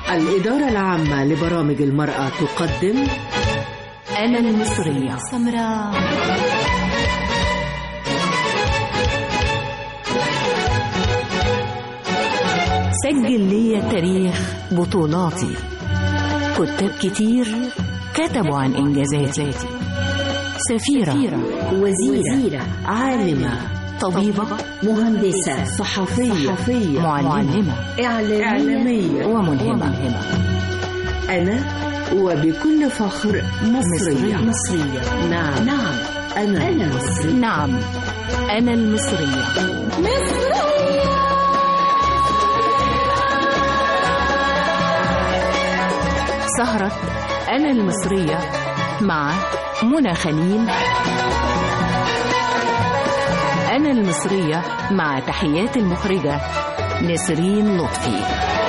الإدارة العامة لبرامج المرأة تقدم أنا المصرية سمراء سجل لي تاريخ بطولاتي كتاب كتير كتبوا عن إنجازاتي سفيرة وزيرة, وزيرة عالمة طبيبة مهندسة صحفية, صحفية معلمة إعلامية, إعلامية وملهمة أنا وبكل فخر مصرية مصرية نعم نعم أنا, أنا مصرية نعم أنا المصرية سهرة أنا المصرية مع منى خليل أنا المصرية مع تحيات المخرجة نسرين لطفي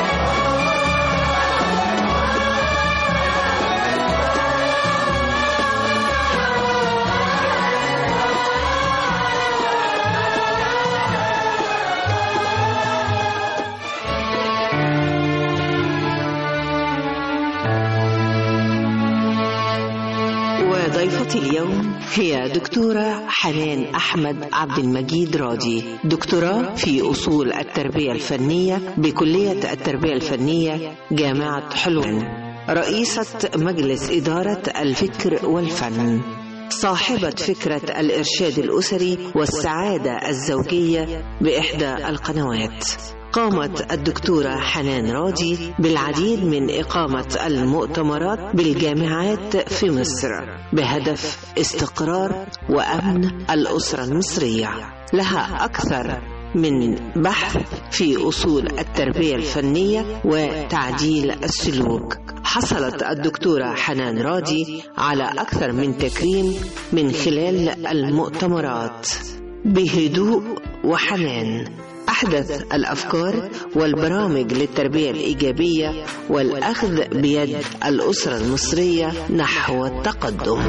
وضيفتي اليوم هي دكتورة حنان أحمد عبد المجيد راضي دكتوراه في أصول التربية الفنية بكلية التربية الفنية جامعة حلوان رئيسة مجلس إدارة الفكر والفن صاحبة فكرة الإرشاد الأسري والسعادة الزوجية بإحدى القنوات قامت الدكتورة حنان راضي بالعديد من إقامة المؤتمرات بالجامعات في مصر بهدف استقرار وأمن الأسرة المصرية لها أكثر من بحث في أصول التربية الفنية وتعديل السلوك حصلت الدكتورة حنان راضي على أكثر من تكريم من خلال المؤتمرات بهدوء وحنان أحدث الأفكار والبرامج للتربية الإيجابية والأخذ بيد الأسرة المصرية نحو التقدم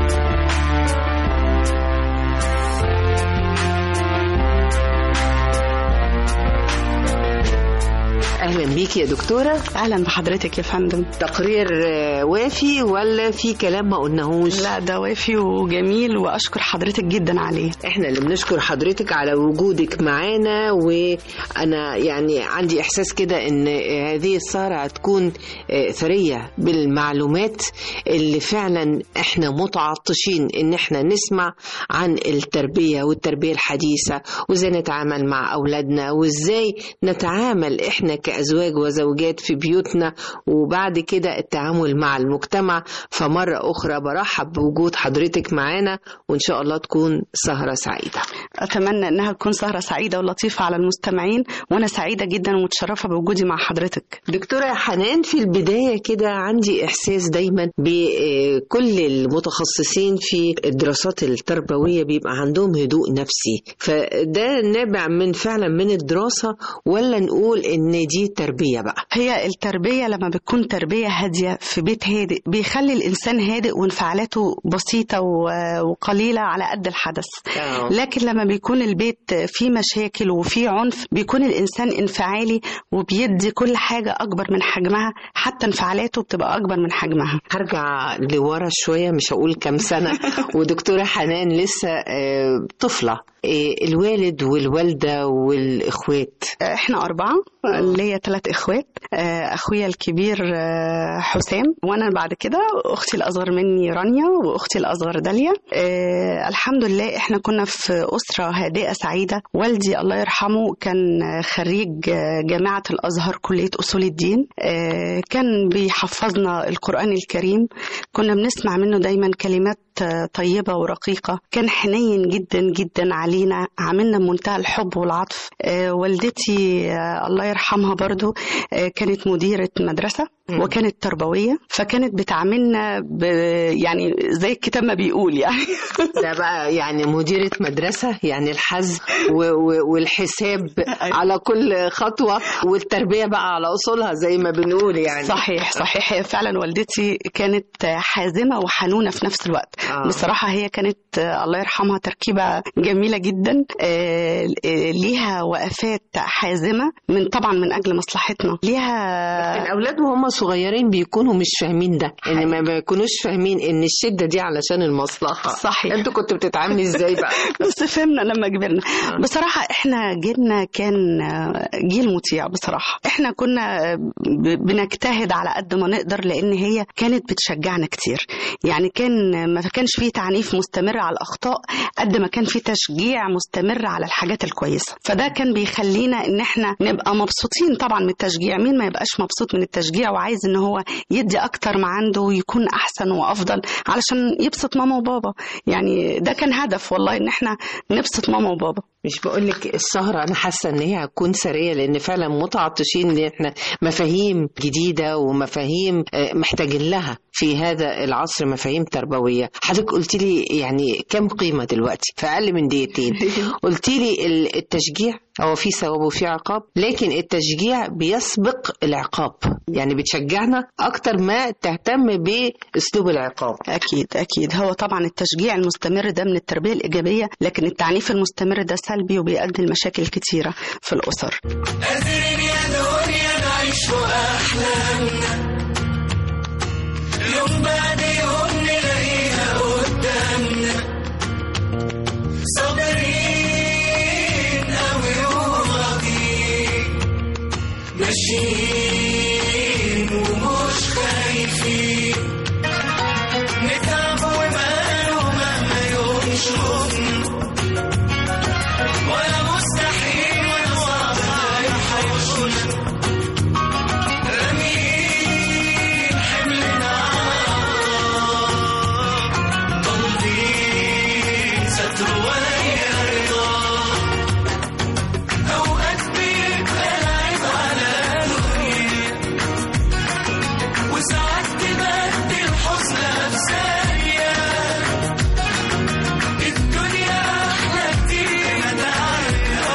اهلا بيك يا دكتوره اهلا بحضرتك يا فندم تقرير آه، وافي ولا في كلام ما قلناهوش لا ده وافي وجميل واشكر حضرتك جدا عليه احنا اللي بنشكر حضرتك على وجودك معانا وانا يعني عندي احساس كده ان هذه السهره هتكون آه، ثريه بالمعلومات اللي فعلا احنا متعطشين ان احنا نسمع عن التربيه والتربيه الحديثه وازاي نتعامل مع اولادنا وازاي نتعامل احنا كازواج وزوجات في بيوتنا وبعد كده التعامل مع المجتمع فمره اخرى برحب بوجود حضرتك معانا وان شاء الله تكون سهره سعيده اتمنى انها تكون سهره سعيده ولطيفه على المستمعين وانا سعيده جدا ومتشرفه بوجودي مع حضرتك دكتورة حنان في البداية كده عندي إحساس دايما بكل المتخصصين في الدراسات التربوية بيبقى عندهم هدوء نفسي فده نابع من فعلا من الدراسة ولا نقول إن دي تربية بقى هي التربيه لما بتكون تربيه هاديه في بيت هادئ بيخلي الانسان هادئ وانفعالاته بسيطه و- وقليله على قد الحدث آه. لكن لما بيكون البيت فيه مشاكل وفيه عنف بيكون الانسان انفعالي وبيدي كل حاجه اكبر من حجمها حتى انفعالاته بتبقى اكبر من حجمها هرجع لورا شوية مش هقول كام سنة ودكتورة حنان لسه آه، طفلة آه، الوالد والوالدة والإخوات احنا أربعة ليا ثلاث إخوات آه، أخويا الكبير آه، حسام وأنا بعد كده أختي الأصغر مني رانيا وأختي الأصغر داليا آه، الحمد لله احنا كنا في أسرة هادئة سعيدة والدي الله يرحمه كان خريج آه، جامعة الأزهر كلية أصول الدين آه، كان بيحفظنا القرآن الكريم كنا بنسمع منه دايما كلمات آه، طيبة ورقيقة كان حنين جدا جدا علينا عاملنا بمنتهى الحب والعطف آه، والدتي آه، الله يرحمها برضو آه، كانت مديرة مدرسة مم. وكانت تربويه فكانت بتعاملنا ب يعني زي الكتاب ما بيقول يعني ده بقى يعني مديرة مدرسة يعني الحزم و- و- والحساب على كل خطوة والتربية بقى على أصولها زي ما بنقول يعني صحيح صحيح هي فعلا والدتي كانت حازمه وحنونه في نفس الوقت آه. بصراحه هي كانت آه، الله يرحمها تركيبه جميله جدا آه، آه، ليها وقفات حازمه من طبعا من اجل مصلحتنا ليها الأولاد وهم صغيرين بيكونوا مش فاهمين ده إن ما بيكونوش فاهمين إن الشدة دي علشان المصلحة صحيح. أنتوا كنتوا بتتعاملي إزاي بقى؟ بس فهمنا لما كبرنا بصراحة احنا جيلنا كان آه، جيل مطيع بصراحة احنا كنا آه، ب- بنجتهد على قد ما نقدر لان هي كانت بتشجعنا كتير يعني كان ما كانش فيه تعنيف مستمر على الاخطاء قد ما كان فيه تشجيع مستمر على الحاجات الكويسة فده كان بيخلينا ان احنا نبقى مبسوطين طبعا من التشجيع مين ما يبقاش مبسوط من التشجيع وعايز ان هو يدي اكتر ما عنده ويكون احسن وافضل علشان يبسط ماما وبابا يعني ده كان هدف والله ان احنا نبسط ماما وبابا مش بقول لك السهرة أنا حاسة إن هي هتكون سرية لأن فعلا متعطشين إن إحنا مفاهيم جديدة ومفاهيم آه، محتاجين لها في هذا العصر مفاهيم تربوية حضرتك قلت لي يعني كم قيمة دلوقتي في أقل من دقيقتين قلت لي ال- التشجيع هو في ثواب وفي عقاب لكن التشجيع بيسبق العقاب يعني بتشجعنا أكتر ما تهتم بأسلوب العقاب أكيد أكيد هو طبعا التشجيع المستمر ده من التربية الإيجابية لكن التعنيف المستمر ده سلبي وبيؤدي لمشاكل كتيرة في الأسر قادرين يا دنيا نعيش أحلامنا يوم بعد يوم نلاقيها قدامنا صابرين أوي وراضيين ماشيين ومش خايفين نتعب وماله مهما يوم شوفنا ولا مستحيل ولا صعب هيحوشنا رامين حملنا طالبين ستر ولا رضا أوقات بيبقى العيب على دنيا وساعات تبدل حزنها في ثانية الدنيا أحلى كتير ما تعرف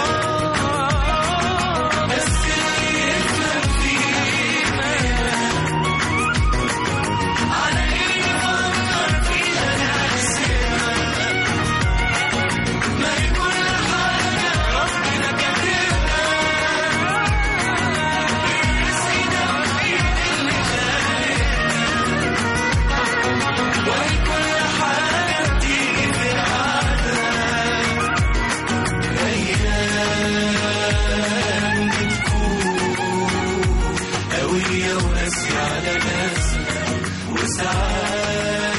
بس اللي يفهم فيها على إيه يفكر فيها نحسبها ما هي كل حاجة ربنا كاتبها الرزق ده في إيد اللي خالقها وهي كل حاجة بتيجي في أيام بتكون قوية وقاسية على ناسها وساعات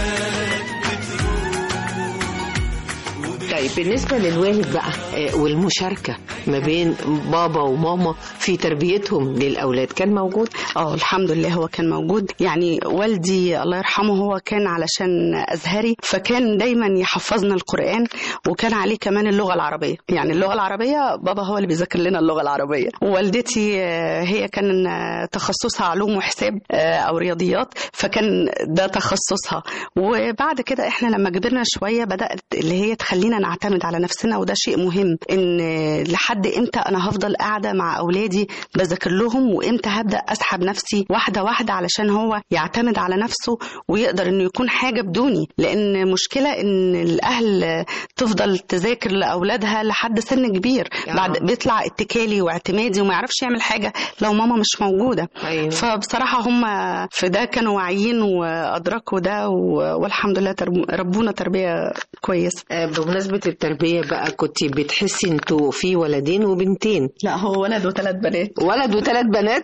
طيب بالنسبة للوالد بقى آه، والمشاركة ما بين بابا وماما في تربيتهم للأولاد كان موجود اه الحمد لله هو كان موجود يعني والدي الله يرحمه هو كان علشان ازهري فكان دايما يحفظنا القران وكان عليه كمان اللغه العربيه يعني اللغه العربيه بابا هو اللي بيذاكر لنا اللغه العربيه ووالدتي آه، هي كان آه، تخصصها علوم وحساب آه، او رياضيات فكان ده تخصصها وبعد كده احنا لما كبرنا شويه بدات اللي هي تخلينا نعتمد على نفسنا وده شيء مهم ان آه، لحد امتى انا هفضل قاعده مع اولادي بذاكر لهم وامتى هبدا اسحب نفسي واحده واحده علشان هو يعتمد على نفسه ويقدر انه يكون حاجه بدوني لان مشكله ان الاهل تفضل تذاكر لاولادها لحد سن كبير آه. بعد بيطلع اتكالي واعتمادي وما يعرفش يعمل حاجه لو ماما مش موجوده أيوة. فبصراحه هم في ده كانوا واعيين وادركوا ده و- والحمد لله ترب- ربونا تربيه كويسه آه، بمناسبة التربية بقى كنت بتحسي انتوا في ولدين وبنتين لا هو ولد وثلاث بنات ولد وثلاث بنات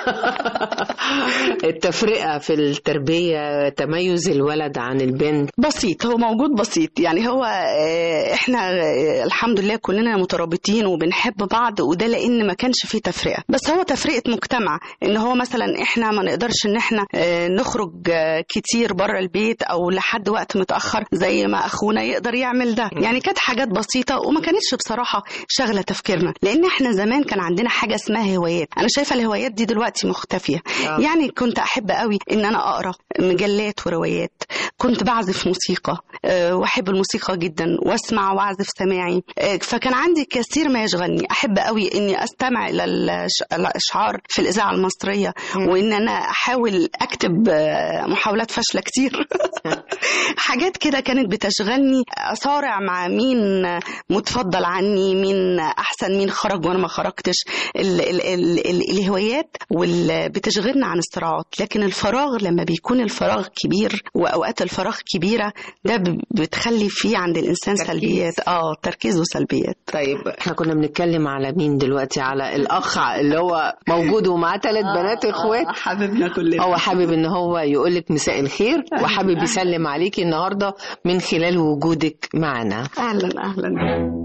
التفرقة في التربية تميز الولد عن البنت بسيط هو موجود بسيط يعني هو آه، احنا آه، الحمد لله كلنا مترابطين وبنحب بعض وده لان ما كانش فيه تفرقه بس هو تفرقه مجتمع ان هو مثلا احنا ما نقدرش ان احنا آه، نخرج آه، كتير بره البيت او لحد وقت متاخر زي ما اخونا يقدر يعمل ده يعني كانت حاجات بسيطه وما كانتش بصراحه شغله تفكيرنا لان احنا زمان كان عندنا حاجه اسمها هوايات انا شايفه الهوايات دي دلوقتي مختفيه آه. يعني كنت احب قوي ان انا اقرا مجلات وروايات كنت بعزف موسيقى آه، واحب الموسيقى جدا واسمع واعزف سماعي آه، فكان عندي كثير ما يشغلني احب قوي اني استمع الى الش- الاشعار في الاذاعه المصريه وان انا احاول اكتب آه، محاولات فاشله كتير حاجات كده كانت بتشغلني اصارع مع مين متفضل عني مين احسن مين خرج وانا ما خرجتش ال ال ال ال الهوايات وال بتشغلنا عن الصراعات لكن الفراغ لما بيكون الفراغ كبير واوقات الفراغ كبيره ده ب- بتخلي فيه عند الانسان تركيز. سلبيات اه تركيز وسلبيات طيب احنا كنا بنتكلم على مين دلوقتي على الاخ اللي هو موجود ومعاه ثلاث بنات اخوات حبيبنا كلنا هو حابب ان هو يقول لك مساء الخير وحابب يسلم عليكي النهارده من خلال وجودك معنا اهلا اهلا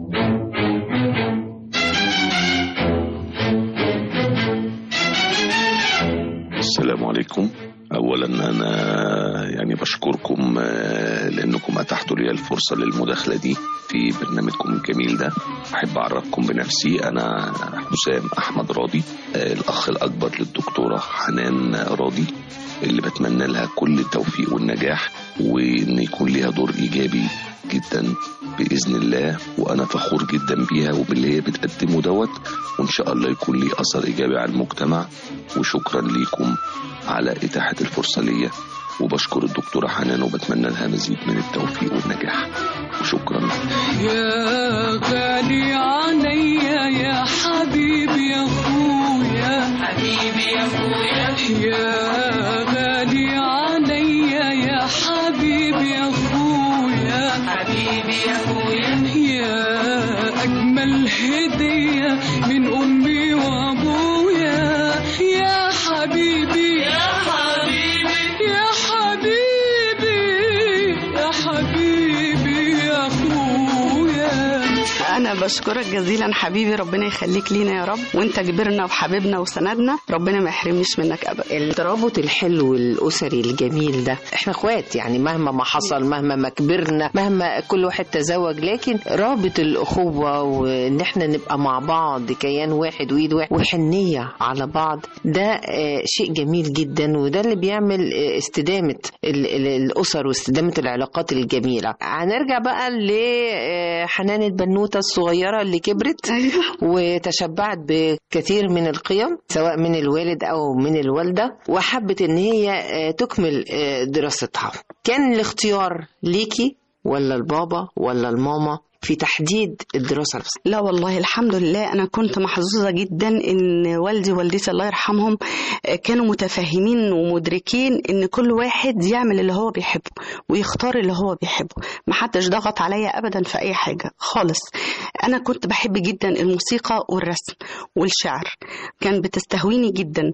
السلام عليكم اولا انا يعني بشكركم آه، لانكم اتحتوا لي الفرصه للمداخله دي في برنامجكم الجميل ده احب اعرفكم بنفسي انا حسام احمد راضي آه، الاخ الاكبر للدكتوره حنان راضي اللي بتمنى لها كل التوفيق والنجاح وان يكون ليها دور ايجابي جدا باذن الله وانا فخور جدا بيها وباللي هي بتقدمه دوت وان شاء الله يكون ليه اثر ايجابي على المجتمع وشكرا ليكم على اتاحه الفرصه ليا وبشكر الدكتوره حنان وبتمنى لها مزيد من التوفيق والنجاح وشكرا يا غالي عليا يا حبيبي يا اخويا حبيبي يا اخويا يا غالي عليا يا حبيبي يا اخويا حبيبي يا اخويا يا اجمل هديه من امي وابويا يا حبيبي يا حبيبي يا حبيبي يا حبيبي يا اخويا انا بشكرك جزيلا حبيبي ربنا يخليك لينا يا رب وانت كبرنا وحبيبنا وسندنا ربنا ما يحرمنيش منك ابدا الترابط الحلو الاسري الجميل ده احنا اخوات يعني مهما ما حصل مهما ما كبرنا مهما كل واحد تزوج لكن رابط الاخوه وان احنا نبقى مع بعض كيان واحد وايد واحد وحنيه على بعض ده آه، شيء جميل جدا وده اللي بيعمل آه، استدامه ال- ال- الاسر واستدامه العلاقات الجميله هنرجع بقى لحنان البنوته الصغيره اللي كبرت وتشبعت بكثير من القيم سواء من الوالد او من الوالده وحبت ان هي آه، تكمل آه، دراستها كان الاختيار ليكي ولا البابا ولا الماما في تحديد الدراسه نفسها لا والله الحمد لله انا كنت محظوظه جدا ان والدي ووالدتي الله يرحمهم آه، كانوا متفاهمين ومدركين ان كل واحد يعمل اللي هو بيحبه ويختار اللي هو بيحبه محدش ضغط عليا ابدا في اي حاجه خالص انا كنت بحب جدا الموسيقى والرسم والشعر كان بتستهويني جدا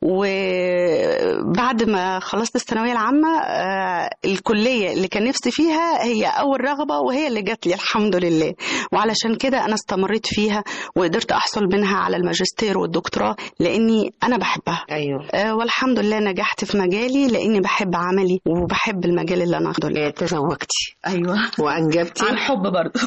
وبعد ما خلصت الثانويه العامه آه، الكليه اللي كان نفسي فيها هي اول رغبه وهي اللي جات لي الحمد لله وعلشان كده انا استمريت فيها وقدرت احصل منها على الماجستير والدكتوراه لاني انا بحبها ايوه آه، والحمد لله نجحت في مجالي لاني بحب عملي وبحب المجال اللي انا اخده آه، تزوجتي ايوه وانجبتي عن حب برضه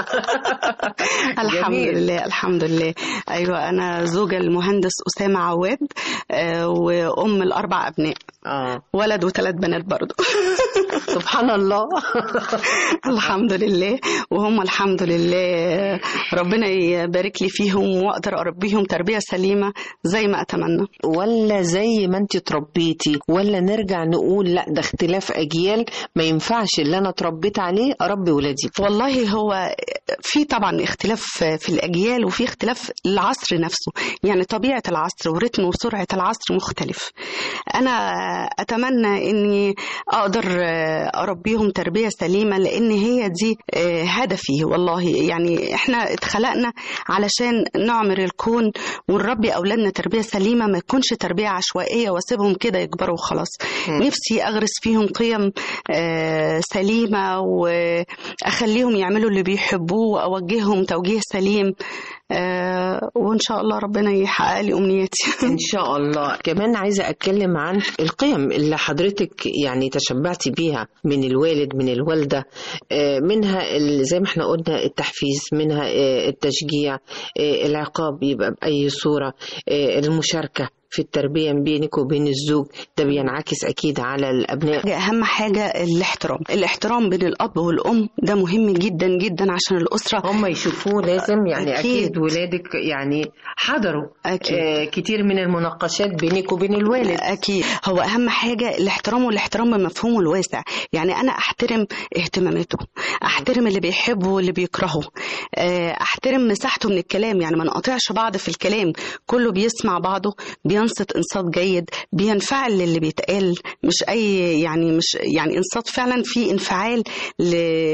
الحمد جميل. لله الحمد لله ايوه انا زوجة المهندس اسامه عواد آه، وام الاربع ابناء اه ولد وثلاث بنات برضه سبحان الله الحمد لله وهم الحمد لله ربنا يبارك لي فيهم واقدر اربيهم تربيه سليمه زي ما اتمنى ولا زي ما انت تربيتي ولا نرجع نقول لا ده اختلاف اجيال ما ينفعش اللي انا اتربيت عليه اربي ولادي والله هو في طبعا اختلاف في الاجيال وفي اختلاف العصر نفسه يعني طبيعه العصر ورتم وسرعه العصر مختلف انا اتمنى اني اقدر اربيهم تربيه سليمه لان هي دي هدفي والله يعني احنا اتخلقنا علشان نعمر الكون ونربي اولادنا تربيه سليمه ما يكونش تربيه عشوائيه واسيبهم كده يكبروا وخلاص نفسي اغرس فيهم قيم آه، سليمه واخليهم يعملوا اللي بيحبوه واوجههم توجيه سليم آه وان شاء الله ربنا يحقق لي امنياتي ان شاء الله كمان عايزه اتكلم عن القيم اللي حضرتك يعني تشبعتي بيها من الوالد من الوالده آه، منها ال- زي ما احنا قلنا التحفيز منها آه، التشجيع آه، العقاب يبقى باي صوره آه، المشاركه في التربيه بينك وبين الزوج ده بينعكس اكيد على الابناء حاجة أهم حاجة الاحترام الاحترام بين الأب والأم ده مهم جدا جدا عشان الأسرة هم يشوفوه لازم يعني أكيد. اكيد, ولادك يعني حضروا أكيد. آه كتير من المناقشات بينك وبين الوالد أكيد هو أهم حاجة الاحترام والاحترام بمفهومه الواسع يعني أنا أحترم اهتماماته أحترم اللي بيحبه واللي بيكرهه آه، أحترم مساحته من الكلام يعني ما نقاطعش بعض في الكلام كله بيسمع بعضه بينصت إنصات جيد بينفعل للي بيتقال مش أي يعني مش يعني إنصات فعلا في انفعال ل...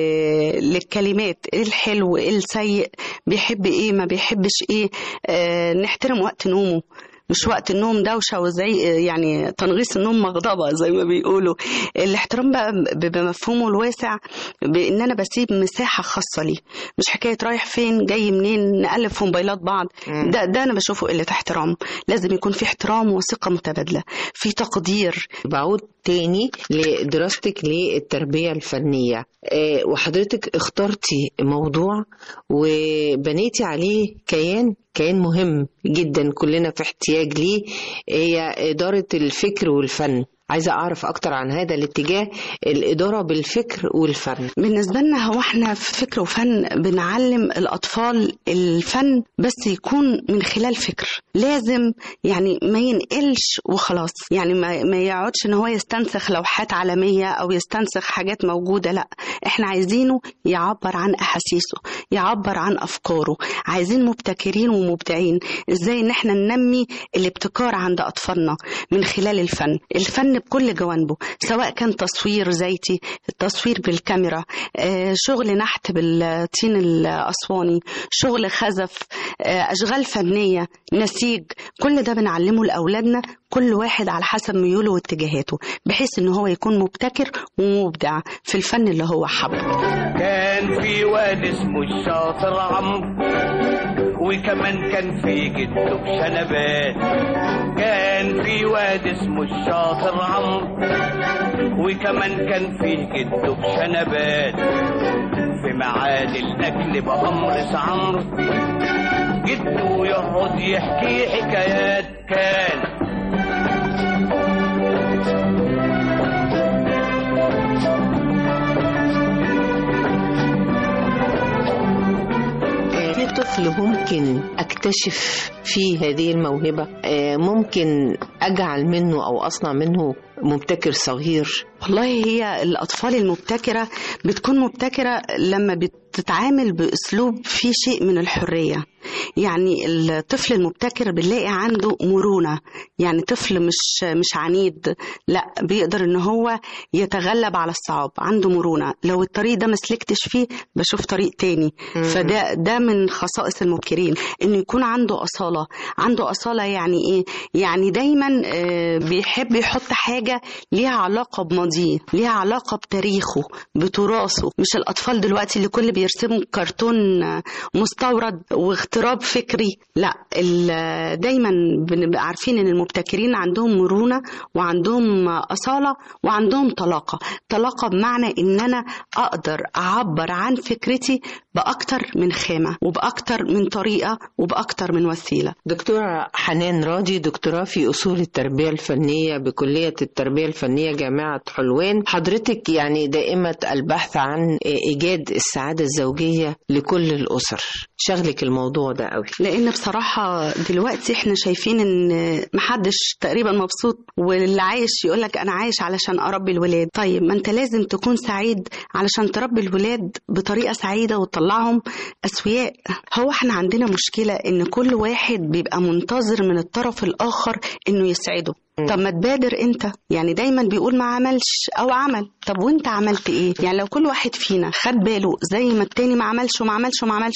للكلمات إيه الحلو إيه السيء بيحب إيه ما بيحبش إيه آه، نحترم وقت نومه مش وقت النوم دوشة وزي يعني تنغيص النوم مغضبة زي ما بيقولوا الاحترام بقى ب- بمفهومه الواسع بان انا بسيب مساحة خاصة ليه مش حكاية رايح فين جاي منين نقلب في موبايلات بعض مم. ده ده انا بشوفه قلة احترام لازم يكون في احترام وثقة متبادلة في تقدير بعود تاني لدراستك للتربية الفنية آه، وحضرتك اخترتي موضوع وبنيتي عليه كيان كيان مهم جدا كلنا في احتياج ليه هي إدارة الفكر والفن عايزة أعرف أكتر عن هذا الاتجاه الإدارة بالفكر والفن بالنسبة لنا هو احنا في فكر وفن بنعلم الأطفال الفن بس يكون من خلال فكر لازم يعني ما ينقلش وخلاص يعني ما, ما يقعدش ان هو يستنسخ لوحات عالمية او يستنسخ حاجات موجودة لا احنا عايزينه يعبر عن احاسيسه يعبر عن افكاره عايزين مبتكرين ومبدعين ازاي ان احنا ننمي الابتكار عند اطفالنا من خلال الفن الفن بكل جوانبه سواء كان تصوير زيتي التصوير بالكاميرا آه، شغل نحت بالطين الاسواني شغل خزف آه، اشغال فنيه نسيج كل ده بنعلمه لاولادنا كل واحد على حسب ميوله واتجاهاته بحيث ان هو يكون مبتكر ومبدع في الفن اللي هو حبه كان في واد اسمه الشاطر عمرو وكمان كان في جده بشنبات كان في واد اسمه الشاطر عمرو وكمان كان فيه جده بشنبات في ميعاد الاكل بأمر عمرو جده يقعد يحكي حكايات كان آه، في طفل ممكن أكتشف فيه هذه الموهبة آه، ممكن أجعل منه أو أصنع منه مبتكر صغير والله هي الأطفال المبتكرة بتكون مبتكرة لما بتتعامل بأسلوب فيه شيء من الحرية يعني الطفل المبتكر بنلاقي عنده مرونة يعني طفل مش مش عنيد لا بيقدر ان هو يتغلب على الصعاب عنده مرونة لو الطريق ده مسلكتش فيه بشوف طريق تاني فده ده من خصائص المبكرين انه يكون عنده أصالة عنده أصالة يعني ايه يعني دايما آه، بيحب يحط حاجة ليها علاقة بماضيه ليها علاقة بتاريخه بتراثه مش الأطفال دلوقتي اللي كل بيرسموا كرتون آه، مستورد واغتراب فكري لا ال- دايما بنبقى عارفين ان المبتكرين عندهم مرونة وعندهم أصالة وعندهم طلاقة طلاقة بمعنى ان انا اقدر اعبر عن فكرتي بأكتر من خامة وبأكتر من طريقة وبأكتر من وسيلة دكتورة حنان راضي دكتوراه في أصول التربية الفنية بكلية التربية الفنية جامعة حلوان حضرتك يعني دائمة البحث عن إيجاد السعادة الزوجية لكل الأسر شغلك الموضوع ده قوي لان بصراحه دلوقتي احنا شايفين ان محدش تقريبا مبسوط واللي عايش يقول لك انا عايش علشان اربي الولاد طيب ما انت لازم تكون سعيد علشان تربي الولاد بطريقه سعيده وتطلعهم اسوياء هو احنا عندنا مشكله ان كل واحد بيبقى منتظر من الطرف الاخر انه يسعده طب ما تبادر انت يعني دايما بيقول ما عملش او عمل طب وانت عملت ايه يعني لو كل واحد فينا خد باله زي ما التاني ما عملش وما عملش وما عملش طب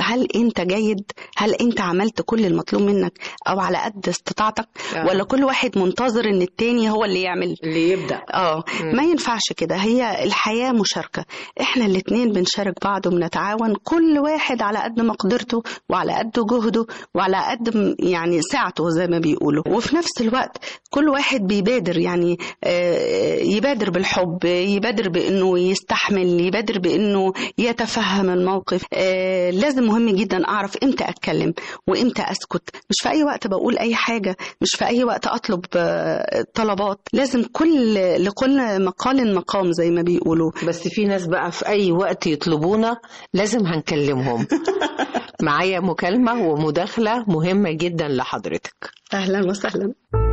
هل انت جيد هل انت عملت كل المطلوب منك او على قد استطاعتك آه. ولا كل واحد منتظر ان التاني هو اللي يعمل اللي يبدا اه مم. ما ينفعش كده هي الحياة مشاركة احنا الاتنين بنشارك بعض وبنتعاون كل واحد على قد مقدرته وعلى قد جهده وعلى قد م- يعني سعته زي ما بيقولوا وفي نفس الوقت كل واحد بيبادر يعني آه، يبادر بالحب يبادر بانه يستحمل يبادر بانه يتفهم الموقف آه، لازم مهم جدا اعرف امتى اتكلم وامتى اسكت مش في اي وقت بقول اي حاجه مش في اي وقت اطلب آه، طلبات لازم كل لكل مقال مقام زي ما بيقولوا بس في ناس بقى في اي وقت يطلبونا لازم هنكلمهم معايا مكالمه ومداخله مهمه جدا لحضرتك اهلا وسهلا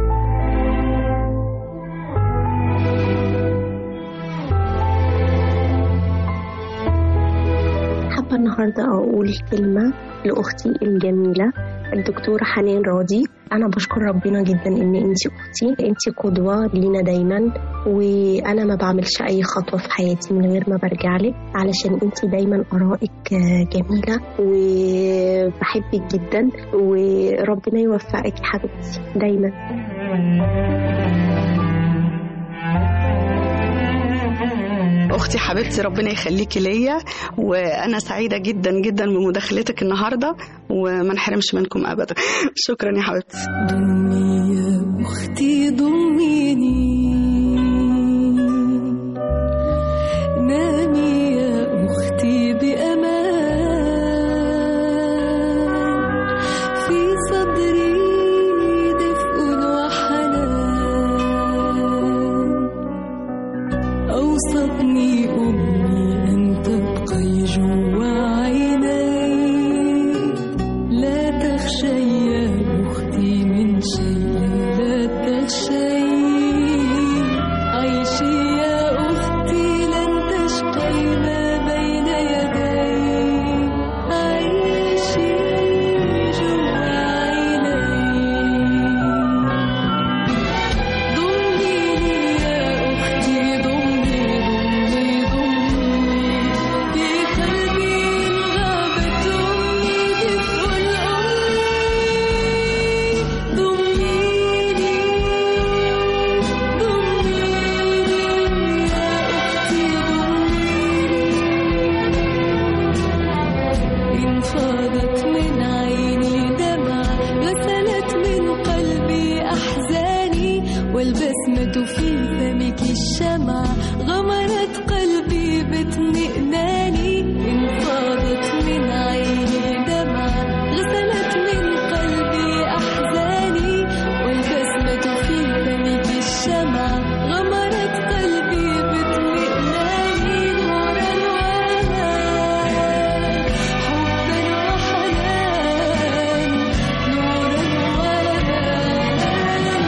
حابة النهاردة أقول كلمة لأختي الجميلة الدكتورة حنان راضي أنا بشكر ربنا جدا إن أنتي أختي أنتي قدوة لينا دايما وأنا ما بعملش أي خطوة في حياتي من غير ما برجع لك علشان أنتي دايما آرائك آه، جميلة وبحبك جدا وربنا يوفقك يا حبيبتي دايما اختي حبيبتي ربنا يخليكي ليا وانا سعيده جدا جدا بمداخلتك النهارده وما نحرمش منكم ابدا شكرا يا حبيبتي ضمي يا أختي ضميني نامي يا أختي بأمان في صدري دفء وحنان أوصتني أمي أن تبقي جوا عيني لا تخشي يا أختي من شيء لا تخشي عيشي يا أختي لن تشقي ما بين يدي عيشي جوا عيني ضميني يا أختي ضمي ضمي ضمي في قلبي غابت أمي دفء الأمي ضميني ضميني يا أختي ضميني إن فاضت من عيني دمعة غسلت من قلبي أحزاني والبسمة في فمك الشمعة غمرت قلبي باطمئناني إن فاضت من عيني دمعة غسلت من قلبي أحزاني والبسمة في فمك الشمعة غمرت قلبي باطمئناني نورا وأمان حبا وحنان نورا وأمان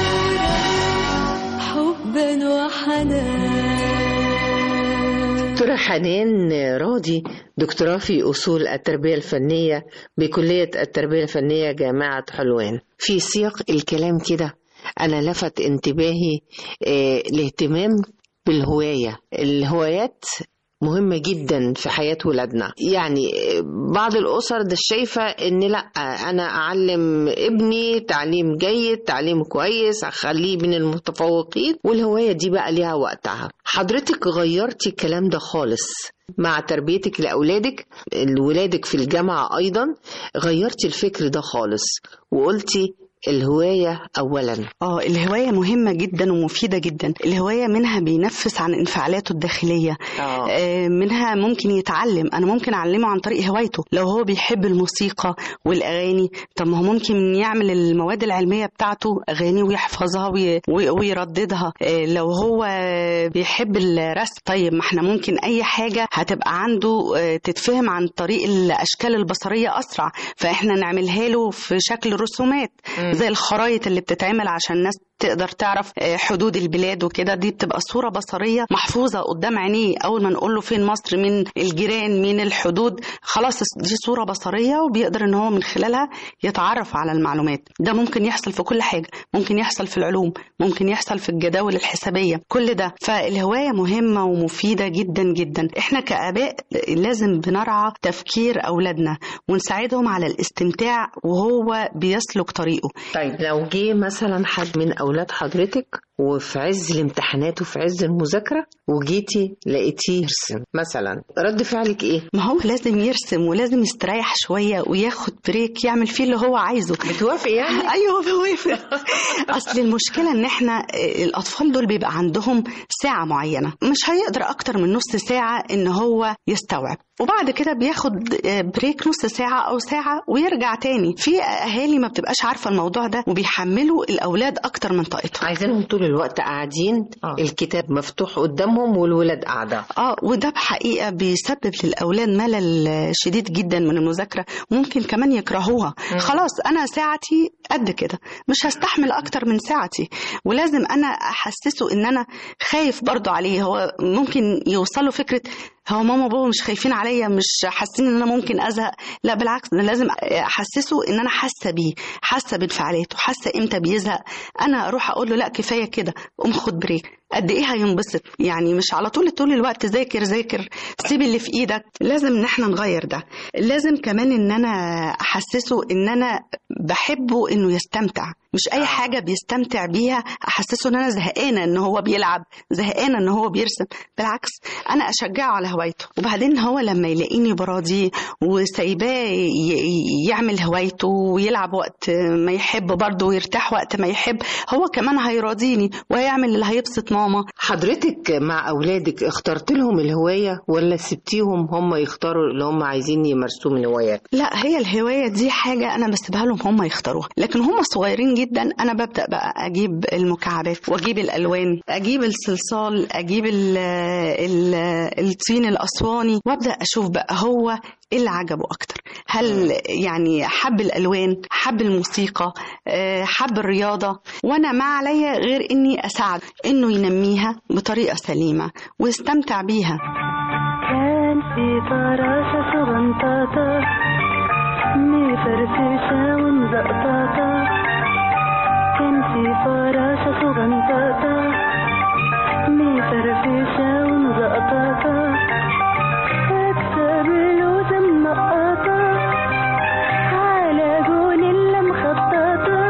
حبا وحنان دكتورة حنان راضي دكتوراه في أصول التربية الفنية بكلية التربية الفنية جامعة حلوان في سياق الكلام كده أنا لفت انتباهي آه، الاهتمام بالهواية الهوايات مهمة جدا في حياة ولادنا يعني آه، بعض الأسر ده شايفة إن لأ أنا أعلم ابني تعليم جيد تعليم كويس أخليه من المتفوقين والهواية دي بقى ليها وقتها حضرتك غيرتي الكلام ده خالص مع تربيتك لأولادك ولادك في الجامعة أيضا غيرتي الفكر ده خالص وقلتي الهواية أولا اه الهواية مهمة جدا ومفيدة جدا الهواية منها بينفس عن انفعالاته الداخلية آه. آه، منها ممكن يتعلم انا ممكن اعلمه عن طريق هوايته لو هو بيحب الموسيقى والاغاني طب ما هو ممكن يعمل المواد العلميه بتاعته اغاني ويحفظها وي- وي- ويرددها آه، لو هو بيحب الرسم طيب ما احنا ممكن اي حاجه هتبقى عنده آه، تتفهم عن طريق الاشكال البصريه اسرع فاحنا نعملها له في شكل رسومات زي الخرايط اللي بتتعمل عشان الناس تقدر تعرف آه، حدود البلاد وكده دي بتبقى صوره بصريه محفوظه قدام عينيه اول ما نقول له فين مصر من الجيران من الحدود خلاص دي صوره بصريه وبيقدر ان هو من خلالها يتعرف على المعلومات ده ممكن يحصل في كل حاجه ممكن يحصل في العلوم ممكن يحصل في الجداول الحسابيه كل ده فالهوايه مهمه ومفيده جدا جدا احنا كاباء لازم بنرعى تفكير اولادنا ونساعدهم على الاستمتاع وهو بيسلك طريقه طيب لو جه مثلا حد من اولاد حضرتك وفي عز الامتحانات وفي عز المذاكره وجيتي لقيتيه يرسم مثلا رد فعلك ايه ما هو لازم يرسم ولازم يستريح شويه وياخد بريك يعمل فيه اللي هو عايزه بتوافق يعني ايوه بوافق اصل المشكله ان احنا آه، الاطفال دول بيبقى عندهم ساعه معينه مش هيقدر اكتر من نص ساعه ان هو يستوعب وبعد كده بياخد آه، بريك نص ساعه او ساعه ويرجع تاني في اهالي ما بتبقاش عارفه الموضوع ده وبيحملوا الاولاد اكتر من طاقتهم عايزينهم طول الوقت قاعدين آه. الكتاب مفتوح قدامهم والولاد قاعده اه وده بحقيقه بيسبب للاولاد ملل شديد جدا من المذاكره وممكن كمان يكرهوها خلاص انا ساعتي قد كده مش هستحمل اكتر من ساعتي ولازم انا احسسه ان انا خايف برضو عليه هو ممكن يوصله فكره هو ماما وبابا مش خايفين عليا مش حاسين ان انا ممكن ازهق لا بالعكس انا لازم احسسه ان انا حاسه بيه حاسه بانفعالاته حاسه امتى بيزهق انا اروح اقول له لا كفايه كده قوم خد بريك قد ايه هينبسط يعني مش على طول طول الوقت ذاكر ذاكر سيب اللي في ايدك لازم ان احنا نغير ده لازم كمان ان انا احسسه ان انا بحبه انه يستمتع مش اي حاجه بيستمتع بيها احسسه ان انا زهقانه ان هو بيلعب زهقانه ان هو بيرسم بالعكس انا اشجعه على هوايته وبعدين هو لما يلاقيني براضيه وسايباه ي- يعمل هوايته ويلعب وقت ما يحب برضه ويرتاح وقت ما يحب هو كمان هيراضيني وهيعمل اللي هيبسط ماما حضرتك مع اولادك اخترت لهم الهوايه ولا سبتيهم هم يختاروا اللي هم عايزين يمارسوه من هوايات لا هي الهوايه دي حاجه انا بسيبها لهم هم يختاروها لكن هم صغيرين جدا انا ببدا بقى اجيب المكعبات واجيب الالوان اجيب الصلصال اجيب ال ال الطين الاسواني وابدا اشوف بقى هو ايه اللي عجبه اكتر هل يعني حب الالوان حب الموسيقى آه، حب الرياضه وانا ما عليا غير اني اساعد انه ينميها بطريقه سليمه ويستمتع بيها كان في فراشة صغنطاطة مفرفشة ومزقطاطة كان في فراشة صغنطاطة مفرفشة ومزقطاطة أكسب لوزة منقطة على جون اللي مخططة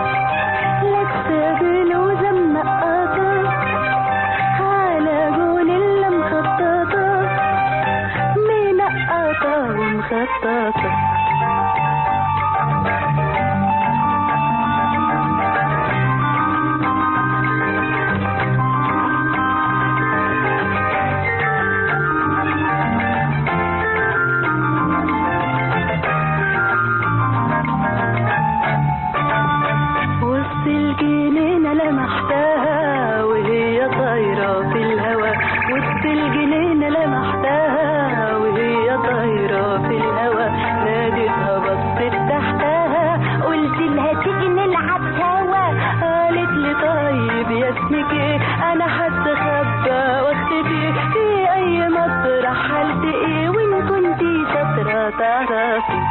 لأكسب لوزة منقطة على جون اللي مخططة منقطة ومخططة وسط الجنينة لمحتها وهي طايرة في الهوا وسط الجنينة لمحتها وهي طايرة في الهوا ناديتها بصت تحتها قلت لها تيجي نلعب سوا قالت لي طيب يا اسمك ايه انا هستخبى واختفي في اي مطرح هلتقي وان كنتي شاطرة تعرفي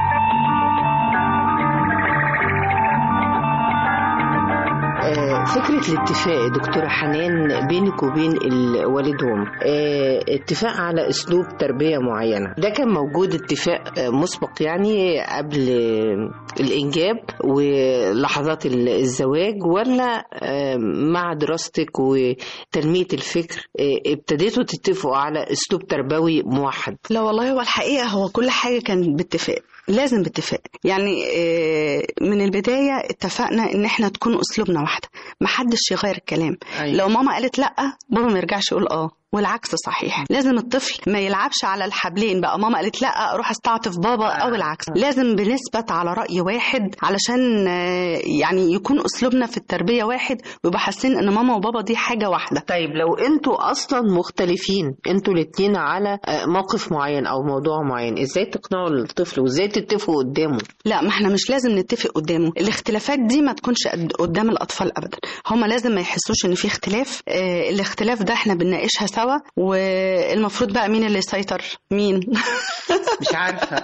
آه، فكرة الاتفاق يا دكتورة حنان بينك وبين الوالدهم آه، اتفاق على أسلوب تربية معينة ده كان موجود اتفاق آه، مسبق يعني قبل آه، الإنجاب ولحظات ال- الزواج ولا آه، مع دراستك وتنمية الفكر آه، ابتديتوا تتفقوا على أسلوب تربوي موحد لا والله هو الحقيقة هو كل حاجة كانت باتفاق لازم باتفاق يعني آه، من البداية اتفقنا ان احنا تكون اسلوبنا واحدة محدش يغير الكلام أيوة. لو ماما قالت لا بابا ما يرجعش يقول اه والعكس صحيح لازم الطفل ما يلعبش على الحبلين بقى ماما قالت لا اروح استعطف بابا او العكس لازم بنثبت على راي واحد علشان آه، يعني يكون اسلوبنا في التربيه واحد ويبقى حاسين ان ماما وبابا دي حاجه واحده طيب لو انتوا اصلا مختلفين انتوا الاتنين على آه، موقف معين او موضوع معين ازاي تقنعوا الطفل وازاي تتفقوا قدامه لا ما احنا مش لازم نتفق قدامه الاختلافات دي ما تكونش قد- قدام الاطفال ابدا هما لازم ما يحسوش ان في اختلاف اه الاختلاف ده احنا بنناقشها سوا والمفروض بقى مين اللي يسيطر مين مش عارفه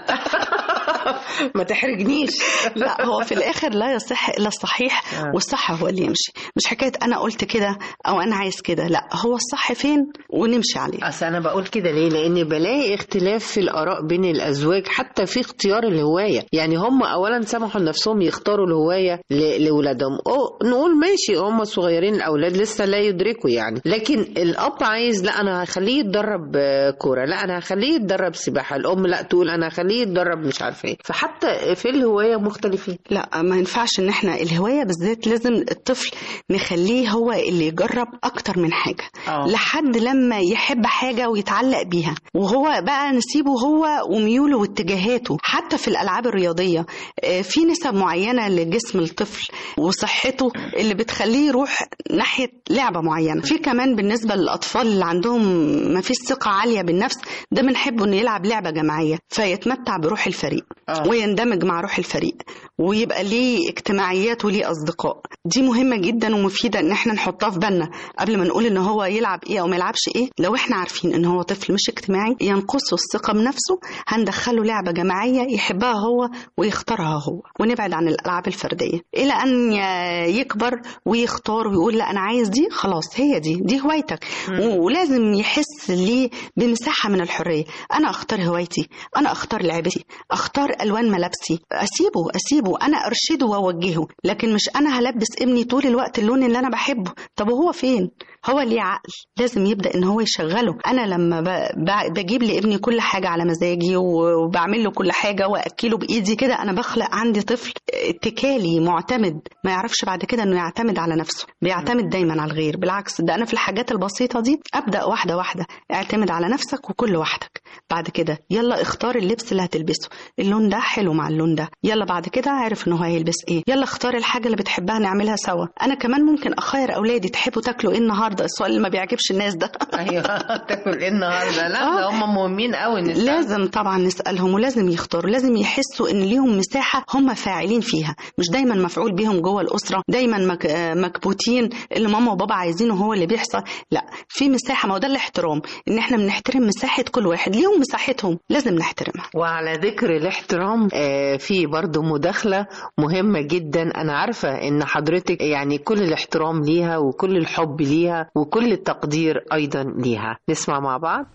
ما تحرجنيش لا هو في الاخر لا يصح الا الصحيح آه. والصح هو اللي يمشي مش حكايه انا قلت كده او انا عايز كده لا هو الصح فين ونمشي عليه اصل انا بقول كده ليه لان بلاقي اختلاف في الاراء بين الازواج حتى في اختيار الهوايه يعني هم اولا سمحوا لنفسهم يختاروا الهوايه ل- لاولادهم او نقول ماشي هم صغيرين الاولاد لسه لا يدركوا يعني لكن الاب عايز لا انا هخليه يتدرب آه، كوره لا انا هخليه يتدرب سباحه الام لا تقول انا هخليه يتدرب مش عارفه ايه فحتى في الهوايه مختلفين لا ما ينفعش ان احنا الهوايه بالذات لازم الطفل نخليه هو اللي يجرب اكتر من حاجه آه. لحد لما يحب حاجه ويتعلق بيها وهو بقى نسيبه هو وميوله واتجاهاته حتى في الالعاب الرياضيه آه، في نسب معينه لجسم الطفل وصحته اللي بتخليه يروح ناحيه لعبه معينه في كمان بالنسبه للاطفال اللي عندهم ما فيش ثقه عاليه بالنفس ده بنحبه انه يلعب لعبه جماعيه فيتمتع بروح الفريق آه. ويندمج مع روح الفريق ويبقى ليه اجتماعيات وليه اصدقاء دي مهمه جدا ومفيده ان احنا نحطها في بالنا قبل ما نقول ان هو يلعب ايه او ما يلعبش ايه لو احنا عارفين ان هو طفل مش اجتماعي ينقصه الثقه بنفسه هندخله لعبه جماعيه يحبها هو ويختارها هو ونبعد عن الالعاب الفرديه الى ان ي- يكبر ويختار ويقول لا انا عايز دي خلاص هي دي دي هوايتك و- ولازم يحس ليه بمساحه من الحريه انا اختار هوايتي انا اختار لعبتي اختار الوان ملابسي اسيبه اسيبه انا ارشده واوجهه لكن مش انا هلبس ابني طول الوقت اللون اللي انا بحبه طب وهو فين هو ليه عقل لازم يبدا ان هو يشغله انا لما ب... ب... بجيب لابني كل حاجه على مزاجي و- وبعمل له كل حاجه واكله بايدي كده انا بخلق عندي طفل اتكالي معتمد ما يعرفش بعد كده انه يعتمد على نفسه بيعتمد دايما على الغير بالعكس ده انا في الحاجات البسيطه دي ابدا واحده واحده اعتمد على نفسك وكل وحدك بعد كده يلا اختار اللبس اللي هتلبسه اللون ده حلو مع اللون ده يلا بعد كده عارف ان هو هيلبس ايه يلا اختار الحاجه اللي بتحبها نعملها سوا انا كمان ممكن اخير اولادي تحبوا تاكلوا ايه النهارده السؤال اللي ما بيعجبش الناس ده ايوه تاكل ايه النهارده لا آه. ده هم مهمين قوي نسأل. لازم طبعا نسألهم ولازم يختاروا لازم يحسوا ان ليهم مساحة هم فاعلين فيها مش دايما مفعول بيهم جوه الأسرة دايما مك... آه، مكبوتين اللي ماما وبابا عايزينه هو اللي بيحصل لا في مساحة ما هو ده الاحترام ان احنا بنحترم مساحة كل واحد ليهم مساحتهم لازم نحترمها وعلى ذكر الاحترام آه، في برضو مداخلة مهمة جدا أنا عارفة إن حضرتك يعني كل الاحترام ليها وكل الحب ليها وكل التقدير أيضا ليها نسمع مع بعض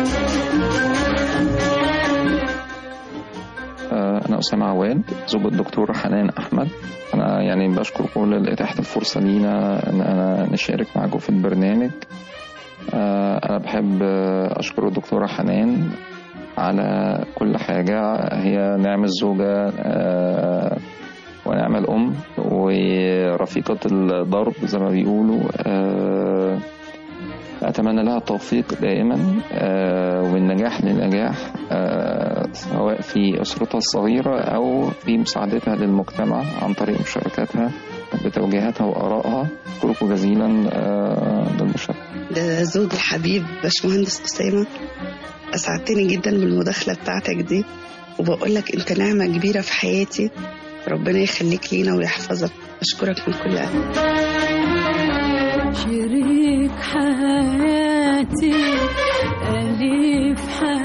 آه، أنا أسامة عواد زوج الدكتور حنان أحمد أنا يعني بشكر كل اللي إتاحة الفرصة لينا إن أنا نشارك معاكم في البرنامج آه، أنا بحب آه، أشكر الدكتورة حنان على كل حاجة هي نعم الزوجة آه، ونعم الأم ورفيقة الضرب زي ما بيقولوا آه، أتمنى لها التوفيق دائما آه، والنجاح للنجاح آه، سواء في أسرتها الصغيرة أو في مساعدتها للمجتمع عن طريق مشاركاتها بتوجيهاتها وآرائها أشكركم جزيلا آه، للمشاركة ده زوج الحبيب باشمهندس أسامة أسعدتني جدا بالمداخلة بتاعتك دي وبقول لك أنت نعمة كبيرة في حياتي ربنا يخليك لينا ويحفظك أشكرك من كل قلبي شريك حياتي أليف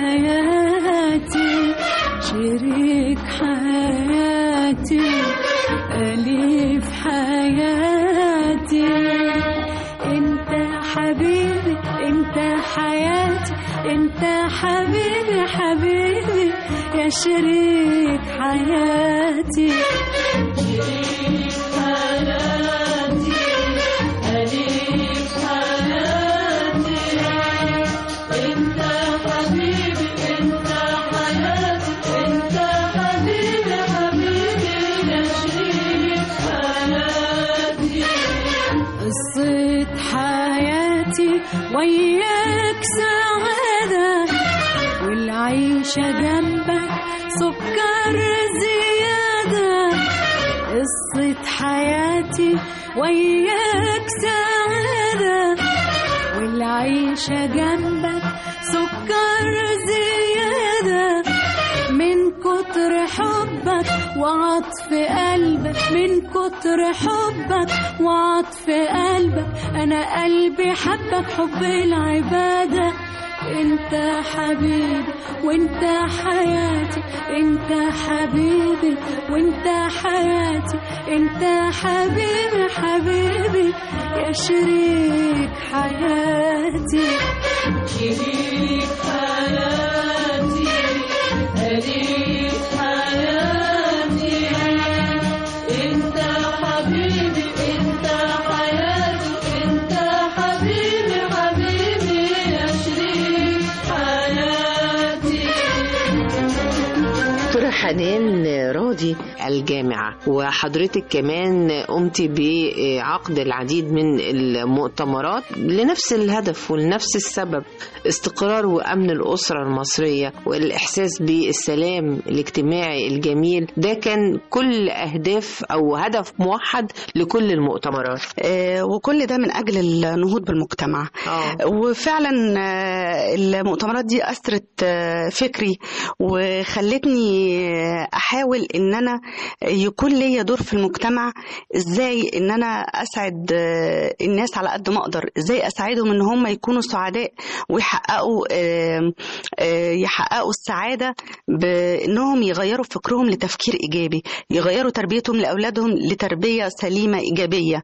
حياتي شريك حياتي أليف حياتي انت حبيبي انت حياتي انت حبيبي حبيبي يا شريك حياتي شريك حياتي أليف حياتي انت حبيبي انت حياتي انت حبيبي حبيبي يا شريك حياتي قصة حياتي وياك سعادة والعيشة جنبك سكر زيادة قصة حياتي وياك سعادة والعيشة جنبك سكر زيادة من كتر حبك وعطف قلبك من كتر حبك وعطف قلبك أنا قلبي حبك حب العبادة انت حبيبي وانت حياتي انت حبيبي وانت حياتي انت حبيبي حبيبي يا شريك حياتي شريك حياتي شريك حياتي انت حبيبي انت حياتي انت حبيبي حبيبي يا شريك حياتي دكتورة حنان راضي الجامعة وحضرتك كمان قمتي بعقد العديد من المؤتمرات لنفس الهدف ولنفس السبب استقرار وأمن الأسرة المصرية والإحساس بالسلام الاجتماعي الجميل ده كان كل أهداف أو هدف موحد لكل المؤتمرات آه، وكل ده من أجل النهوض بالمجتمع آه. وفعلا آه، المؤتمرات دي أثرت آه، فكري وخلتني آه، أحاول إن أنا يكون ليا دور في المجتمع إزاي إن أنا أسعد آه، الناس على قد ما أقدر إزاي أساعدهم إن هم يكونوا سعداء ويحققوا آه، آه، يحققوا السعادة بإنهم يغيروا فكرهم لتفكير إيجابي يغيروا تربيتهم لأولادهم لتربية سليمة إيجابية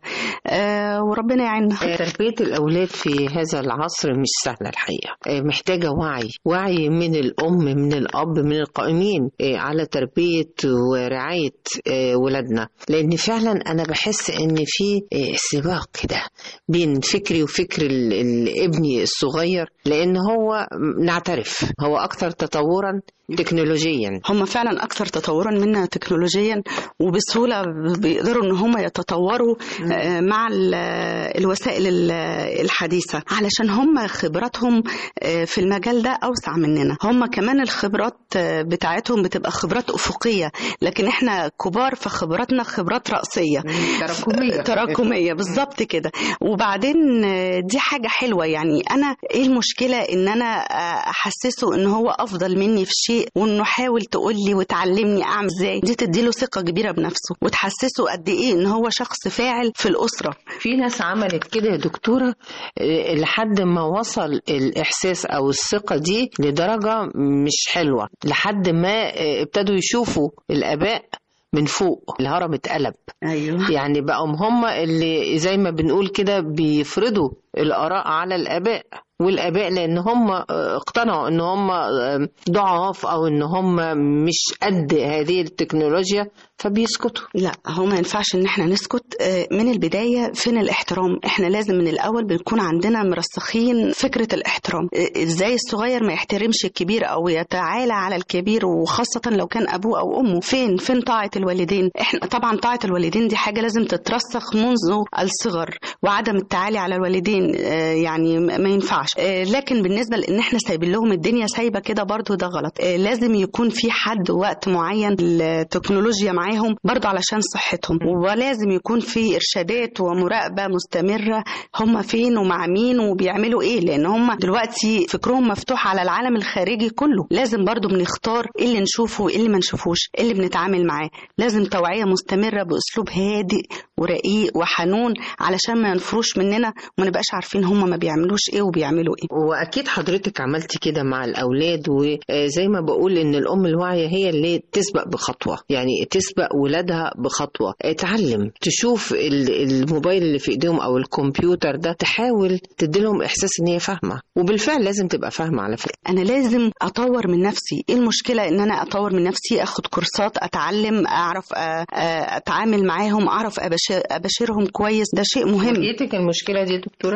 آه، وربنا يعيننا تربية الأولاد في هذا العصر مش سهلة الحقيقة آه، محتاجة وعي وعي من الأم من الأب من القائمين آه، على تربية ورعاية آه، ولادنا لأن فعلا أنا بحس إن في آه، سباق كده بين فكري وفكر ال- ال- ابني الصغير لأن هو نعترف هو أكثر تطورا تكنولوجيا هم فعلا اكثر تطورا منا تكنولوجيا وبسهوله بيقدروا ان هم يتطوروا آه، مع ال- الوسائل ال- الحديثه علشان هم خبراتهم آه، في المجال ده اوسع مننا هم كمان الخبرات آه، بتاعتهم بتبقى خبرات افقيه لكن احنا كبار فخبراتنا خبرات راسيه تراكمية. تراكميه بالظبط كده وبعدين آه، دي حاجه حلوه يعني انا ايه المشكله ان انا آه، احسسه ان هو افضل مني في شيء وانه حاول تقول لي وتعلمني اعمل ازاي دي تديله ثقه كبيره بنفسه وتحسسه قد ايه ان هو شخص فاعل في الاسره في ناس عملت كده يا دكتورة آه، لحد ما وصل الإحساس أو الثقة دي لدرجة مش حلوة لحد ما آه، ابتدوا يشوفوا الآباء من فوق الهرم اتقلب ايوه يعني بقوا هم اللي زي ما بنقول كده بيفرضوا الآراء على الآباء والآباء لأن هم آه، اقتنعوا إن هم آه، ضعاف أو إن هم مش قد هذه التكنولوجيا فبيسكتوا لا هو ما ينفعش ان احنا نسكت آه، من البدايه فين الاحترام احنا لازم من الاول بنكون عندنا مرسخين فكره الاحترام آه، ازاي الصغير ما يحترمش الكبير او يتعالى على الكبير وخاصه لو كان ابوه او امه فين فين طاعه الوالدين احنا طبعا طاعه الوالدين دي حاجه لازم تترسخ منذ الصغر وعدم التعالي على الوالدين آه، يعني ما ما ينفعش آه، لكن بالنسبه لان احنا سايبين لهم الدنيا سايبه كده برضو ده غلط آه، لازم يكون في حد وقت معين التكنولوجيا معاهم برضو علشان صحتهم ولازم يكون في ارشادات ومراقبه مستمره هم فين ومع مين وبيعملوا ايه لان هم دلوقتي فكرهم مفتوح على العالم الخارجي كله لازم برضو بنختار ايه اللي نشوفه وايه اللي ما نشوفوش ايه اللي بنتعامل معاه لازم توعيه مستمره باسلوب هادئ ورقيق وحنون علشان ما ينفروش مننا وما نبقاش عارفين هم ما بيعملوش ايه وبيعملوا ايه واكيد حضرتك عملتي كده مع الاولاد وزي ما بقول ان الام الواعيه هي اللي تسبق بخطوه يعني تسبق ولادها بخطوه تعلم تشوف ال- الموبايل اللي في ايديهم او الكمبيوتر ده تحاول تديلهم احساس ان هي فاهمه وبالفعل لازم تبقى فاهمه على فكره انا لازم اطور من نفسي ايه المشكله ان انا اطور من نفسي اخد كورسات اتعلم اعرف أ- أ- اتعامل معاهم اعرف أبشر ابشرهم كويس ده شيء مهم واجهتك المشكله دي يا دكتوره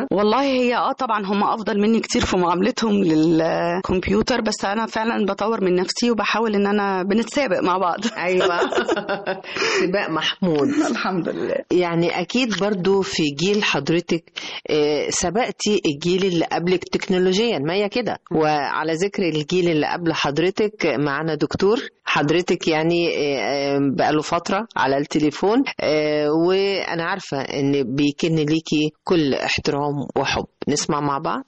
والله هي اه طبعا هم افضل مني كتير في معاملتهم للكمبيوتر بس انا فعلا بطور من نفسي وبحاول ان انا بنتسابق مع بعض ايوه سباق محمود الحمد لله يعني اكيد برضو في جيل حضرتك آه، سبقتي الجيل اللي قبلك تكنولوجيا ما هي كده وعلى ذكر الجيل اللي قبل حضرتك معانا دكتور حضرتك يعني آه، آه، بقاله فترة على التليفون آه، وانا عارفة ان بيكن ليكي كل احترام وحب نسمع مع بعض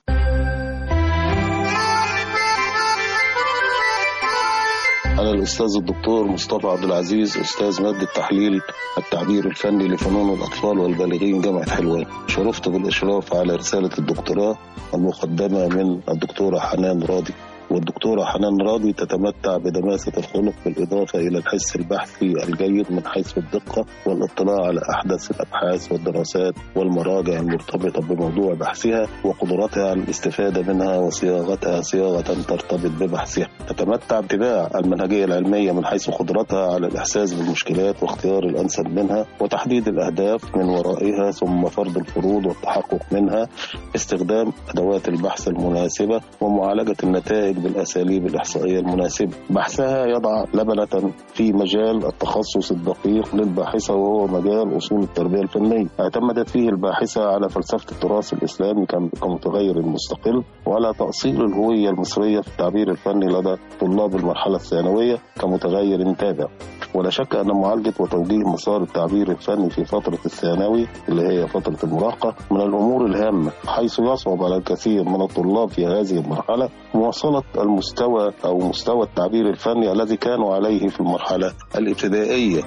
أنا الأستاذ الدكتور مصطفى عبد العزيز أستاذ مادة تحليل التعبير الفني لفنون الأطفال والبالغين جامعة حلوان شرفت بالإشراف على رسالة الدكتوراه المقدمة من الدكتورة حنان راضي والدكتورة حنان راضي تتمتع بدماسة الخلق بالإضافة إلى الحس البحثي الجيد من حيث الدقة والاطلاع على أحدث الأبحاث والدراسات والمراجع المرتبطة بموضوع بحثها وقدرتها على الاستفادة منها وصياغتها صياغة ترتبط ببحثها تتمتع باتباع المنهجية العلمية من حيث قدرتها على الإحساس بالمشكلات واختيار الأنسب منها وتحديد الأهداف من ورائها ثم فرض الفروض والتحقق منها باستخدام أدوات البحث المناسبة ومعالجة النتائج بالأساليب الإحصائية المناسبة بحثها يضع لبنة في مجال التخصص الدقيق للباحثة وهو مجال أصول التربية الفنية اعتمدت فيه الباحثة على فلسفة التراث الإسلامي كم- كمتغير مستقل وعلى تأصيل الهوية المصرية في التعبير الفني لدى طلاب المرحلة الثانوية كمتغير تابع ولا شك أن معالجة وتوجيه مسار التعبير الفني في فترة الثانوي اللي هي فترة المراهقة من الأمور الهامة حيث يصعب على الكثير من الطلاب في هذه المرحلة مواصلة المستوى أو مستوى التعبير الفني الذي كانوا عليه في المرحلة الابتدائية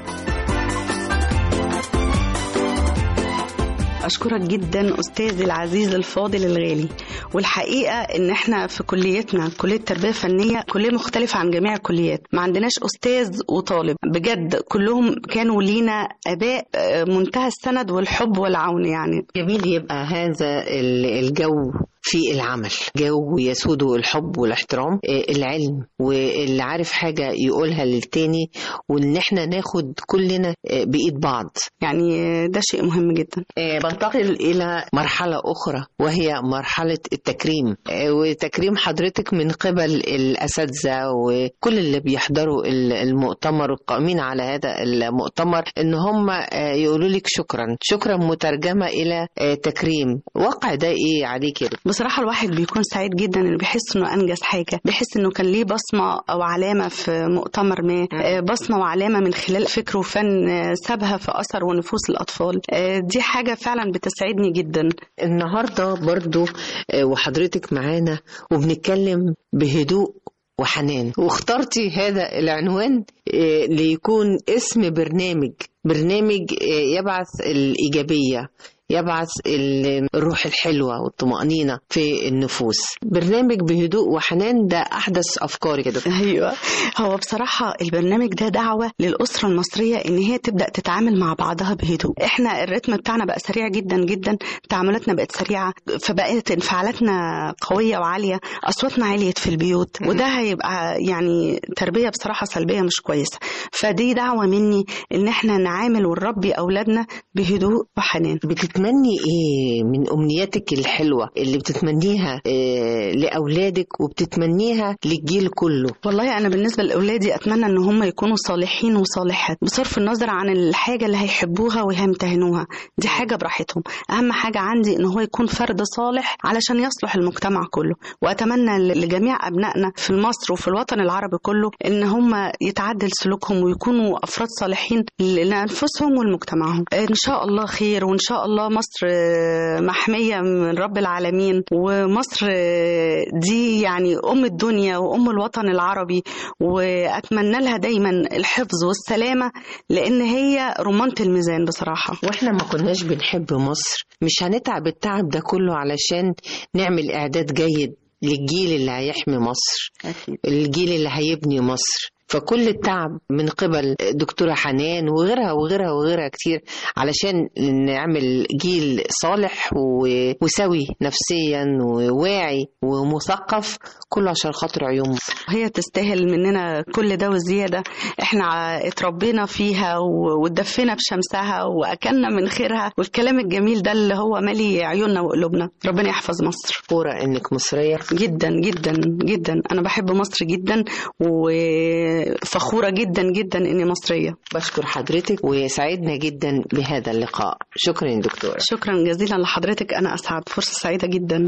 أشكرك جدا أستاذي العزيز الفاضل الغالي والحقيقة إن إحنا في كليتنا كلية تربية فنية كلية مختلفة عن جميع الكليات ما عندناش أستاذ وطالب بجد كلهم كانوا لينا آباء آه، منتهى السند والحب والعون يعني جميل يبقى هذا ال- الجو في العمل جو يسوده الحب والاحترام آه، العلم واللي عارف حاجة يقولها للتاني وان احنا ناخد كلنا آه، بإيد بعض يعني آه، ده شيء مهم جدا آه، بنتقل إلى مرحلة أخرى وهي مرحلة التكريم آه، وتكريم حضرتك من قبل الأساتذة وكل اللي بيحضروا ال- المؤتمر والقائمين على هذا المؤتمر إن هم آه، يقولوا لك شكرا شكرا مترجمة إلى آه، تكريم واقع ده إيه عليك يا دكتور؟ بصراحة الواحد بيكون سعيد جدا انه بيحس انه انجز حاجة بيحس انه كان ليه بصمة او علامة في مؤتمر ما آه، بصمة وعلامة من خلال فكر وفن آه، سابها في اثر ونفوس الاطفال آه، دي حاجة فعلا بتسعدني جدا النهاردة برضو آه، وحضرتك معانا وبنتكلم بهدوء وحنان واخترتي هذا العنوان آه، ليكون اسم برنامج برنامج آه، يبعث الإيجابية يبعث ال- الروح الحلوة والطمأنينة في النفوس برنامج بهدوء وحنان ده أحدث أفكاري كده ايوه هو بصراحه البرنامج ده دعوه للاسره المصريه ان هي تبدا تتعامل مع بعضها بهدوء احنا الريتم بتاعنا بقى سريع جدا جدا تعاملاتنا بقت سريعه فبقت انفعالاتنا قويه وعاليه اصواتنا عليت في البيوت وده هيبقى يعني تربيه بصراحه سلبيه مش كويسه فدي دعوه مني ان احنا نعامل ونربي اولادنا بهدوء وحنان بتتمني ايه من امنياتك الحلوه اللي بتتمنيها إيه لاولادك وبتتمنيها للجيل كله والله انا بالنسبه لاولادي اتمنى ان هم يكونوا صالحين وصالحات بصرف النظر عن الحاجه اللي هيحبوها وهيمتهنوها دي حاجه براحتهم اهم حاجه عندي ان هو يكون فرد صالح علشان يصلح المجتمع كله واتمنى لجميع ابنائنا في مصر وفي الوطن العربي كله ان هم يتعدل سلوكهم ويكونوا افراد صالحين لانفسهم ولمجتمعهم ان شاء الله خير وان شاء الله مصر آه، محميه من رب العالمين ومصر آه، دي يعني ام الدنيا وام الوطن العربي واتمنى لها دايما الحفظ والسلامه لان هي رمانه الميزان بصراحه واحنا ما كناش بنحب مصر مش هنتعب التعب ده كله علشان نعمل اعداد جيد للجيل اللي هيحمي مصر أكيد. الجيل اللي هيبني مصر فكل التعب من قبل دكتورة حنان وغيرها وغيرها وغيرها كتير علشان نعمل جيل صالح و- وسوي نفسيا وواعي ومثقف كله عشان خاطر عيون مصر هي تستاهل مننا كل ده وزيادة احنا ع- اتربينا فيها و- واتدفينا بشمسها واكلنا من خيرها والكلام الجميل ده اللي هو مالي عيوننا وقلوبنا ربنا يحفظ مصر فخورة انك مصرية جدا جدا جدا انا بحب مصر جدا وفخورة جدا جدا اني مصرية بشكر حضرتك وسعدنا جدا بهذا اللقاء شكرا يا دكتورة شكرا جزيلا لحضرتك انا اسعد فرصة سعيدة جدا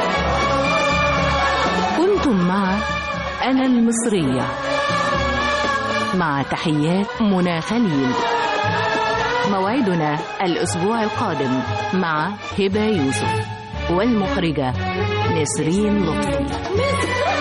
كنتم مع أنا المصرية مع تحيات منى خليل موعدنا الأسبوع القادم مع هبة يوسف والمخرجة نسرين لطفي